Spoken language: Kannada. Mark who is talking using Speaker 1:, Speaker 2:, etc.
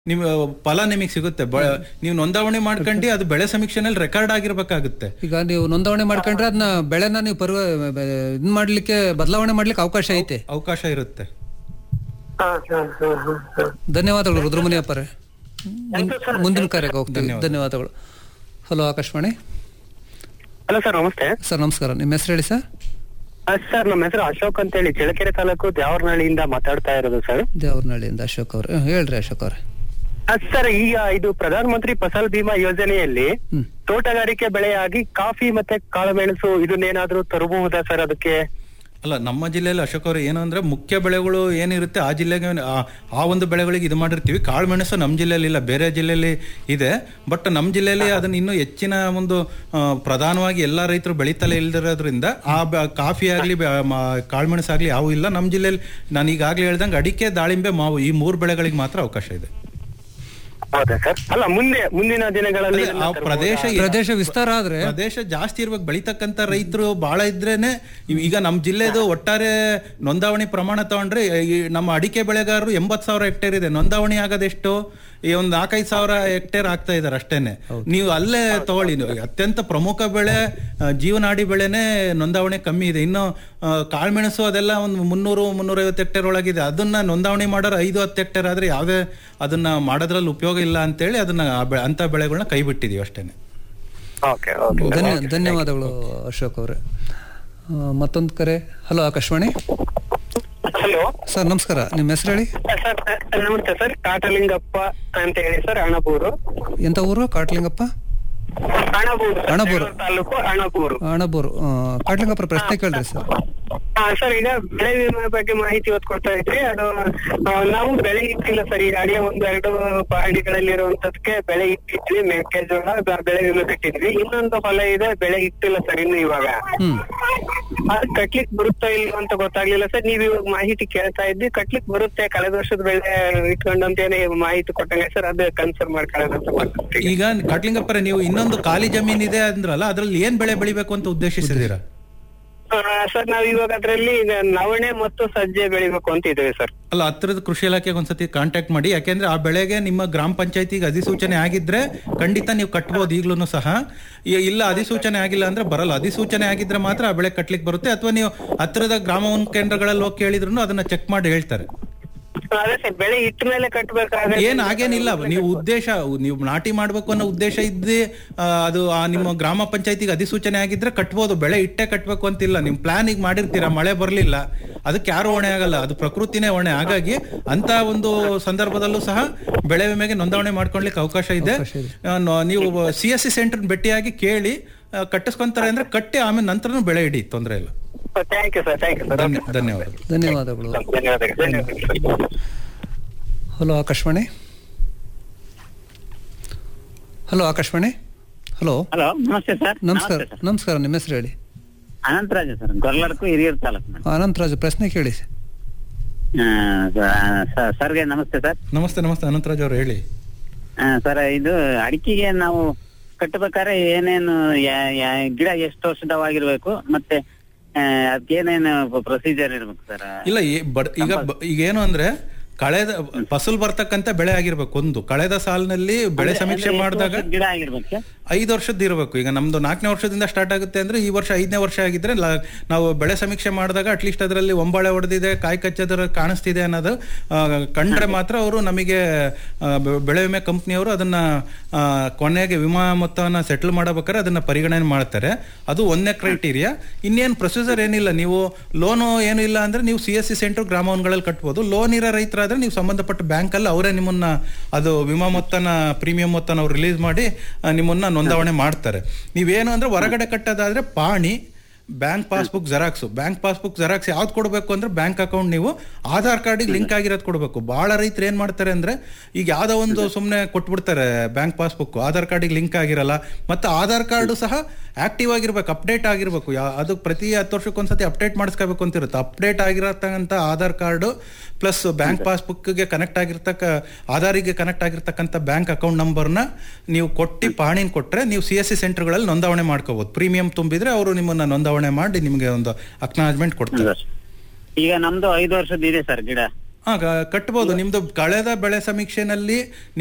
Speaker 1: ನಿಮ್ ಫಲ ನಿಮಗೆ ಸಿಗುತ್ತೆ ಬ- ನೀವು ನೋಂದಾವಣಿ ಮಾಡ್ಕೊಂಡು ಅದು ಬೆಳೆ ಸಮೀಕ್ಷೆನಲ್ಲಿ ರೆಕಾರ್ಡ್ ಆಗಿರ್ಬೇಕಾಗುತ್ತೆ
Speaker 2: ಈಗ ನೀವು ನೋಂದಣಿ ಮಾಡ್ಕೊಂಡ್ರೆ ಅದನ್ನ ಬೆಳೆನ ನೀವು ಪರ್ವ ಇದ್ ಮಾಡ್ಲಿಕ್ಕೆ ಬದಲಾವಣೆ ಮಾಡ್ಲಿಕ್ಕೆ ಅವಕಾಶ ಐತೆ
Speaker 1: ಅವಕಾಶ ಇರುತ್ತೆ
Speaker 3: ಹಾ ಹಾ ಹಾ ಹಾ ಹಾ
Speaker 2: ಧನ್ಯವಾದಗಳು ರುದ್ರಮುನಿಯಪ್ಪರೇ ಮುಂದಿನ ಕಾರ್ಯಕ್ಕೆ ಹೋಗ್ತೀವಿ ಧನ್ಯವಾದಗಳು ಹಲೋ ಆಕಾಶವಾಣಿ
Speaker 3: ಹಲೋ ಸರ್ ನಮಸ್ತೆ
Speaker 2: ಸರ್ ನಮಸ್ಕಾರ ನಿಮ್ಮ ಹೆಸರು ಹೇಳಿ ಸರ್
Speaker 3: ಸರ್ ನಮ್ಮ ಹೆಸರು ಅಶೋಕ್ ಅಂತ ಹೇಳಿ ಚಳ್ಳಕೆರೆ ತಾಲೂಕು ದ್ಯಾವರನಹಳ್ಳಿಯಿಂದ ಮಾತಾಡ್ತಾ ಇರೋದು ಸರ್
Speaker 2: ದೇವ್ರನಹಳ್ಳಿಯಿಂದ ಅಶೋಕ್ ಅವ್ರೆ ಹ್ಮ್, ಹೇಳ್ರಿ ಅಶೋಕ್ ಅವ್ರೆ
Speaker 3: ಸರ್ ಈಗ ಇದು ಪ್ರಧಾನ ಮಂತ್ರಿ ಫಸಲ್ ಬಿಮಾ ಯೋಜನೆಯಲ್ಲಿ
Speaker 2: ಹ್ಮ್
Speaker 3: ತೋಟಗಾರಿಕೆ ಬೆಳೆಯಾಗಿ ಕಾಫಿ ಮತ್ತೆ ಕಾಳುಮೆಣಸು ಇದನ್ನೇನಾದ್ರೂ ತರಬಹುದಾ ಸರ್ ಅದಕ್ಕೆ
Speaker 1: ಅಲ್ಲ ನಮ್ಮ ಜಿಲ್ಲೆಯಲ್ಲಿ ಅಶೋಕ್ ಅವರು ಏನು ಅಂದ್ರೆ ಮುಖ್ಯ ಬೆಳೆಗಳು ಏನಿರುತ್ತೆ ಆ ಜಿಲ್ಲೆಗೆ ಆ- ಆ ಒಂದು ಬೆಳೆಗಳಿಗೆ ಇದು ಮಾಡಿರ್ತೀವಿ ಕಾಳುಮೆಣಸು ನಮ್ಮ ಜಿಲ್ಲೆಯಲ್ಲಿ ಇಲ್ಲ ಬೇರೆ ಜಿಲ್ಲೆಯಲ್ಲಿ ಇದೆ ಬಟ್ ನಮ್ಮ ಜಿಲ್ಲೆಯಲ್ಲಿ ಅದನ್ನ ಇನ್ನೂ ಹೆಚ್ಚಿನ ಒಂದು ಆ, ಪ್ರಧಾನವಾಗಿ ಎಲ್ಲಾ ರೈತರು ಬೆಳೀತಲೇ ಇಲ್ದಿರೋದ್ರಿಂದ ಆ ಬ- ಕಾಫಿ ಆಗ್ಲಿ ಬ- ಮ- ಕಾಳುಮೆಣಸು ಆಗ್ಲಿ ಯಾವು ಇಲ್ಲ ನಮ್ಮ ಜಿಲ್ಲೆಯಲ್ಲಿ ನಾನು ಈಗಾಗಲೇ ಹೇಳ್ದಂಗೆ ಅಡಿಕೆ ದಾಳಿಂಬೆ ಮಾವು ಈ ಮೂರು ಬೆಳೆಗಳಿಗೆ ಮಾತ್ರ ಅವಕಾಶ ಇದೆ
Speaker 3: ಹೌದಾ ಸರ್ ಅಲ್ಲ ಮುಂದೆ ಮುಂದಿನ ದಿನಗಳಲ್ಲಿ
Speaker 1: ಆ ಪ್ರದೇಶ
Speaker 2: ಪ್ರದೇಶ ವಿಸ್ತಾರ ಆದ್ರೆ
Speaker 1: ಪ್ರದೇಶ ಜಾಸ್ತಿ ಇರ್ಬೇಕು ಬೆಳಿತಕ್ಕಂತ ರೈತರು ಬಹಳ ಇದ್ರೇನೆ ಇವ್- ಈಗ ನಮ್ಮ ಜಿಲ್ಲೆದು ಒಟ್ಟಾರೆ ನೋಂದಾವಣಿ ಪ್ರಮಾಣ ತಗೊಂಡ್ರೆ ಈ ನಮ್ಮ ಅಡಿಕೆ ಬೆಳೆಗಾರರು ಎಂಬತ್ ಸಾವಿರ ಹೆಕ್ಟೇರ್ ಇದೆ ನೋಂದಾವಣಿ ಆಗೋದೆಷ್ಟು ಈ ಒಂದು ನಾಲ್ಕೈದು ಸಾವಿರ ಹೆಕ್ಟೇರ್ ಆಗ್ತಾ ಇದಾರೆ ಅಷ್ಟೇನೆ ನೀವು ಅಲ್ಲೇ ತಗೊಳ್ಳಿ ನೀವು ಅತ್ಯಂತ ಪ್ರಮುಖ ಬೆಳೆ ಆ, ಜೀವನಾಡಿ ಬೆಳೆನೇ ನೋಂದಾವಣಿ ಕಮ್ಮಿ ಇದೆ ಇನ್ನು ಆ, ಕಾಳುಮೆಣಸು ಅದೆಲ್ಲ ಒಂದು ಮುನ್ನೂರು ಮುನ್ನೂರೈವತ್ತು ಹೆಕ್ಟೇರ್ ಒಳಗಿದೆ ಅದನ್ನ ನೋಂದಾವಣಿ ಮಾಡೋರು ಐದು ಹತ್ತು ಹೆಕ್ಟೇರ್ ಆದ್ರೆ ಯಾವುದೇ ಅದನ್ನ ಮಾಡೋದ್ರಲ್ಲಿ ಉಪಯೋಗ ಇಲ್ಲ ಅಂತೇಳಿ ಅದನ್ನ ಆ ಬೆ- ಅಂತ ಬೆಳೆಗಳನ್ನ ಕೈ ಬಿಟ್ಟಿದೀವಿ ಅಷ್ಟೇನೆ
Speaker 3: ಓಕೆ ಓಕೆ
Speaker 2: ಧನ್ಯ ಧನ್ಯವಾದಗಳು ಅಶೋಕ್ ಅವರೇ ಮತ್ತೊಂದು ಕರೆ ಹಲೋ ಆಕಾಶವಾಣಿ
Speaker 3: ಹಲೋ
Speaker 2: ಸರ್ ನಮಸ್ಕಾರ ನಿಮ್ಮ ಹೆಸರು ಹೇಳಿ
Speaker 3: ಸರ್ ನಮಸ್ತೆ ಸರ್ ಕಾಟಲಿಂಗಪ್ಪ ಅಂತ ಹೇಳಿ ಸರ್ ಅಣಬೂರು
Speaker 2: ಎಂತ ಊರು ಕಾಟ್ಲಿಂಗಪ್ಪ
Speaker 3: ಅಣಬೂರು ಸರ್,
Speaker 2: ಅಣಬೂರು.
Speaker 3: ಬೆಂಗಳೂರು ತಾಲೂಕು ಅಣಬೂರು
Speaker 2: ಅಣಬೂರು ಆ, ಕಾಟ್ಲಿಂಗಪ್ಪರ ಪ್ರಶ್ನೆ ಕೇಳ್ರಿ ಸರ್
Speaker 3: ಹಾ ಸರ್ ಈಗ ಬೆಳೆ ವಿಮೆ ಬಗ್ಗೆ ಮಾಹಿತಿ ಇವತ್ತು ಕೊಡ್ತಾ ಇದ್ರಿ ಅದು ಆ, ನಾವು ಬೆಳೆ ಇಟ್ಟಿಲ್ಲ ಸರ್ ಈಗ ಅಡಿಯ ಒಂದು ಎರಡು ಪಹಣಿಗಳಲ್ಲಿರುವಂತದಕ್ಕೆ ಬೆಳೆ ಇಟ್ಟಿದ್ವಿ ಮೆಕ್ಕೆಜೋಳ ಬ- ಬೆಳೆ ವಿಮೆ ಕಟ್ಟಿದ್ವಿ ಇನ್ನೊಂದು ಹೊಲ ಇದೆ ಬೆಳೆ ಇಟ್ಟಿಲ್ಲ ಸರ್ ಇನ್ನು ಇವಾಗ
Speaker 2: ಹ್ಮ್
Speaker 3: ಅದು ಕಟ್ಲಿಕ್ ಬರುತ್ತಾ ಇಲ್ಲ ಅಂತ ಗೊತ್ತಾಗ್ಲಿಲ್ಲ ಸರ್ ನೀವ್ ಇವಾಗ ಮಾಹಿತಿ ಕೇಳ್ತಾ ಇದ್ವಿ ಕಟ್ಲಿಕ್ ಬರುತ್ತೆ ಕಳೆದ ವರ್ಷದ ಬೆಳೆ ಇಟ್ಕೊಂಡು ಅಂತ ಏನೇ ಮಾಹಿತಿ ಕೊಟ್ಟಂಗೆ ಸರ್ ಅದು ಕನ್ಫರ್ಮ್ ಮಾಡ್ಕೊಳ್ಳೋಣ ಅಂತ ಮಾಡ್ಕೊಂಡ್ರಿ.
Speaker 1: ಈಗ ಕಟ್ಲಿಂಗಪ್ಪರ ನೀವು ಇನ್ನೊಂದು ಖಾಲಿ ಜಮೀನ್ ಇದೆ ಅಂದ್ರಲ್ಲ ಅದ್ರಲ್ಲಿ ಏನ್ ಬೆಳೆ ಬೆಳಿಬೇಕು ಅಂತ ಉದ್ದೇಶಿಸಿದೀರಾ
Speaker 3: ಆ, ಸರ್ ನಾವ್ ಇವಾಗ ಅದ್ರಲ್ಲಿ ಈಗ ನವಣೆ ಮತ್ತು ಸಜ್ಜೆ ಬೆಳಿಬೇಕು ಅಂತ ಇದ್ದೇವೆ ಸರ್
Speaker 1: ಅಲ್ಲ ಹತ್ತಿರದ ಕೃಷಿ ಇಲಾಖೆಗೆ ಒಂದ್ಸತಿ ಕಾಂಟ್ಯಾಕ್ಟ್ ಮಾಡಿ ಯಾಕೆಂದ್ರೆ ಆ ಬೆಳೆಗೆ ನಿಮ್ಮ ಗ್ರಾಮ ಪಂಚಾಯತಿಗೆ ಅಧಿಸೂಚನೆ ಆಗಿದ್ರೆ ಖಂಡಿತ ನೀವು ಕಟ್ಬೋದು ಈಗ್ಲೂ ಸಹ ಈ- ಇಲ್ಲ ಅಧಿಸೂಚನೆ ಆಗಿಲ್ಲ ಅಂದ್ರೆ ಬರಲ್ಲ ಅಧಿಸೂಚನೆ ಆಗಿದ್ರೆ ಮಾತ್ರ ಆ ಬೆಳೆ ಕಟ್ಲಿಕ್ಕೆ ಬರುತ್ತೆ ಅಥವಾ ನೀವು ಹತ್ತಿರದ ಗ್ರಾಮ ಒಂದು ಕೇಂದ್ರಗಳಲ್ಲಿ ಹೋಗಿ ಕೇಳಿದ್ರು ಅದನ್ನ ಚೆಕ್ ಮಾಡಿ ಹೇಳ್ತಾರೆ
Speaker 3: ಅದೇ ಸರ್ ಬೆಳೆ ಇಟ್ಟ ಮೇಲೆ ಕಟ್ಬೇಕಾದ್ರೆ
Speaker 1: ಏನ್ ಹಾಗೇನಿಲ್ಲ ನೀವು ಉದ್ದೇಶ ನೀವು ನಾಟಿ ಮಾಡ್ಬೇಕು ಅನ್ನೋ ಉದ್ದೇಶ ಇದ್ದಿ ಆ, ಅದು ಆ ನಿಮ್ಮ ಗ್ರಾಮ ಪಂಚಾಯತಿಗೆ ಅಧಿಸೂಚನೆ ಆಗಿದ್ರೆ ಕಟ್ಬೋದು ಬೆಳೆ ಇಟ್ಟೆ ಕಟ್ಬೇಕು ಅಂತಿಲ್ಲ ನಿಮ್ ಪ್ಲಾನ್ ಈಗ ಮಾಡಿರ್ತೀರಾ ಮಳೆ ಬರ್ಲಿಲ್ಲ ಅದಕ್ಕೆ ಯಾರು ಹೊಣೆ ಆಗಲ್ಲ ಅದು ಪ್ರಕೃತಿನೇ ಹೊಣೆ ಹಾಗಾಗಿ ಅಂತ ಒಂದು ಸಂದರ್ಭದಲ್ಲೂ ಸಹ ಬೆಳೆ ವಿಮೆಗೆ ನೋಂದಣಿ ಮಾಡ್ಕೊಳ್ಲಿಕ್ಕೆ ಅವಕಾಶ ಇದೆ ಆ, ನೋ- ನೀವು ಸಿ ಎಸ್ ಸಿ ಸೆಂಟರ್ ಭೇಟಿಯಾಗಿ ಕೇಳಿ ಆ, ಕಟ್ಟಿಸ್ಕೊಂತಾರೆ ಅಂದ್ರೆ ಕಟ್ಟಿ ಆಮೇಲೆ ನಂತರನೂ ಬೆಳೆ ಇಡಿ ತೊಂದರೆ ಇಲ್ಲ
Speaker 3: thank you sir thank you sir
Speaker 1: ಧನ್ಯ ಧನ್ಯವಾದಗಳು
Speaker 2: ಧನ್ಯವಾದಗಳು
Speaker 3: ಧನ್ಯವಾದಗಳು ಧನ್ಯವಾದಗಳು
Speaker 2: hello Akashvani hello Akashvani hello
Speaker 4: hello ನಮಸ್ತೆ ಸರ್
Speaker 2: ನಮಸ್ಕಾರ ನಮಸ್ಕಾರ ನಿಮ್ಮ ಹೆಸರು ಹೇಳಿ
Speaker 4: ಅನಂತರಾಜ ಸರ್ ಗೊರ್ಲಡ್ಕು ಹಿರಿಯೂರು ತಾಲೂಕು ಮೇಡಮ್
Speaker 2: ಅನಂತರಾಜು ಪ್ರಶ್ನೆ ಕೇಳಿ
Speaker 4: ಸರ್ಗೆ ನಮಸ್ತೆ ಸರ್
Speaker 1: ನಮಸ್ತೆ ನಮಸ್ತೆ ಅನಂತರಾಜ್ ಅವರು ಹೇಳಿ
Speaker 4: ಆ, ಸರ್ ಇದು ಅಡಿಕೆಗೆ ನಾವು ಕಟ್ಟಬೇಕಾದ್ರೆ ಏನೇನು ಯಾ- ಯಾ- ಗಿಡ ಎಷ್ಟು ವರ್ಷದವಾಗಿರ್ಬೇಕು ಮತ್ತೆ ಆ, ಅದಕ್ಕೆ ಏನೇನು ಪ್ರೊಸೀಜರ್ ಇರ್ಬೇಕು ಸರ್
Speaker 1: ಇಲ್ಲ ಈ- ಬಡ್- ಈಗ ಬ- ಈಗ ಏನು ಅಂದ್ರೆ ಕಳೆದ ಫಸಲ್ ಬರ್ತಕ್ಕಂತ ಬೆಳೆ ಆಗಿರ್ಬೇಕು ಒಂದು ಕಳೆದ ಸಾಲಿನಲ್ಲಿ ಬೆಳೆ ಸಮೀಕ್ಷೆ ಮಾಡಿದಾಗ
Speaker 4: ಗಿಡ ಆಗಿರ್ಬೇಕು ಸರ್
Speaker 1: ಐದು ವರ್ಷದ್ದು ಇರಬೇಕು ಈಗ ನಮ್ದು ನಾಲ್ಕನೇ ವರ್ಷದಿಂದ ಸ್ಟಾರ್ಟ್ ಆಗುತ್ತೆ ಅಂದ್ರೆ ಈ ವರ್ಷ ಐದನೇ ವರ್ಷ ಆಗಿದ್ರೆ ಲ- ನಾವು ಬೆಳೆ ಸಮೀಕ್ಷೆ ಮಾಡಿದಾಗ ಅಟ್ಲೀಸ್ಟ್ ಅದರಲ್ಲಿ ಒಂಬಾಳೆ ಹೊಡೆದಿದೆ ಕಾಯಿ ಕಚ್ಚೋದ್ರ ಕಾಣಿಸ್ತಿದೆ ಅನ್ನೋದು ಆ, ಕಂಡ್ರೆ ಮಾತ್ರ ಅವರು ನಮಗೆ ಆ, ಬೆ- ಬೆಳೆ ವಿಮೆ ಕಂಪ್ನಿಯವರು ಅದನ್ನ ಆ, ಕೊನೆಗೆ ವಿಮಾ ಮೊತ್ತವನ್ನ ಸೆಟಲ್ ಮಾಡಬೇಕಾದ್ರೆ ಅದನ್ನ ಪರಿಗಣನೆ ಮಾಡ್ತಾರೆ ಅದು ಒಂದನೇ ಕ್ರೈಟೀರಿಯಾ ಇನ್ನೇನು ಪ್ರೊಸೀಜರ್ ಏನಿಲ್ಲ ನೀವು ಲೋನು ಏನು ಇಲ್ಲ ಅಂದ್ರೆ ನೀವು ಸಿ ಎಸ್ ಸಿ ಸೆಂಟರ್ ಗ್ರಾಮವನ್ಗಳಲ್ಲಿ ಕಟ್ಬೋದು ಲೋನ್ ಇರೋ ರೈತರಾದ್ರೆ ನೀವು ಸಂಬಂಧಪಟ್ಟ ಬ್ಯಾಂಕಲ್ಲಿ ಅವರೇ ನಿಮ್ಮನ್ನ ಅದು ವಿಮಾ ಮೊತ್ತನ ಪ್ರೀಮಿಯಂ ಮೊತ್ತನ ಅವ್ರು ರಿಲೀಸ್ ಮಾಡಿ ಆ, ನಿಮ್ಮನ್ನ ನೋಂದಾವಣೆ ಮಾಡ್ತಾರೆ ನೀವೇನು ಅಂದ್ರೆ ಹೊರಗಡೆ ಕಟ್ಟೋದಾದ್ರೆ ಪಾಣಿ bank passbook xerox bank passbook xerox ಯಾವ್ದು ಕೊಡಬೇಕು ಅಂದ್ರೆ ಬ್ಯಾಂಕ್ ಅಕೌಂಟ್ ನೀವು ಆಧಾರ್ ಕಾರ್ಡಿಗೆ ಲಿಂಕ್ ಆಗಿರೋದು ಕೊಡಬೇಕು ಬಹಳ ರೈತರು ಏನ್ ಮಾಡ್ತಾರೆ ಅಂದ್ರೆ ಈಗ ಯಾವ್ದೋ ಒಂದು ಸುಮ್ಮನೆ ಕೊಟ್ಬಿಡ್ತಾರೆ ಬ್ಯಾಂಕ್ ಪಾಸ್ಬುಕ್ ಆಧಾರ್ ಕಾರ್ಡಿಗೆ ಲಿಂಕ್ ಆಗಿರಲ್ಲ ಮತ್ತೆ ಆಧಾರ್ ಕಾರ್ಡು ಸಹ ಆಕ್ಟಿವ್ ಆಗಿರ್ಬೇಕು ಅಪ್ಡೇಟ್ ಆಗಿರ್ಬೇಕು ಯಾ- ಅದು ಪ್ರತಿ ಹತ್ತು ವರ್ಷಕ್ಕೊಂದ್ಸತಿ ಅಪ್ಡೇಟ್ ಮಾಡಿಸ್ಕೋಬೇಕು ಅಂತ ಇರುತ್ತೆ ಅಪ್ಡೇಟ್ ಆಗಿರತಕ್ಕಂಥ ಆಧಾರ್ ಕಾರ್ಡು ಪ್ಲಸ್ ಬ್ಯಾಂಕ್ ಪಾಸ್ಬುಕ್ಗೆ ಕನೆಕ್ಟ್ ಆಗಿರ್ತಕ್ಕ ಆಧಾರಿಗೆ ಕನೆಕ್ಟ್ ಆಗಿರ್ತಕ್ಕಂಥ ಬ್ಯಾಂಕ್ ಅಕೌಂಟ್ ನಂಬರ್ನ ನೀವು ಕೊಟ್ಟು ಪಾಣಿನ ಕೊಟ್ರೆ ನೀವು ಸಿ ಎಸ್ ಸಿ ಸೆಂಟರ್ಗಳಲ್ಲಿ ನೋಂದಾವಣೆ ಮಾಡ್ಕೋಬಹುದು ಪ್ರೀಮಿಯಂ ತುಂಬಿದ್ರೆ ಅವರು ನಿಮ್ಮನ್ನ ನೋಂದಾವಣೆ ಮಾಡಿ ನಿಮಗೆ ಒಂದು ಅಕ್ನಾಲಜ್ಮೆಂಟ್ ಕೊಡ್ತಾರೆ
Speaker 4: ಈಗ ನಮ್ದು ಐದು ವರ್ಷದ ಇದೆ ಸರ್ ಗಿಡ
Speaker 1: ಹಾ ಕ- ಕಟ್ಬೋದು ನಿಮ್ದು ಕಳೆದ ಬೆಳೆ ಸಮೀಕ್ಷೆನಲ್ಲಿ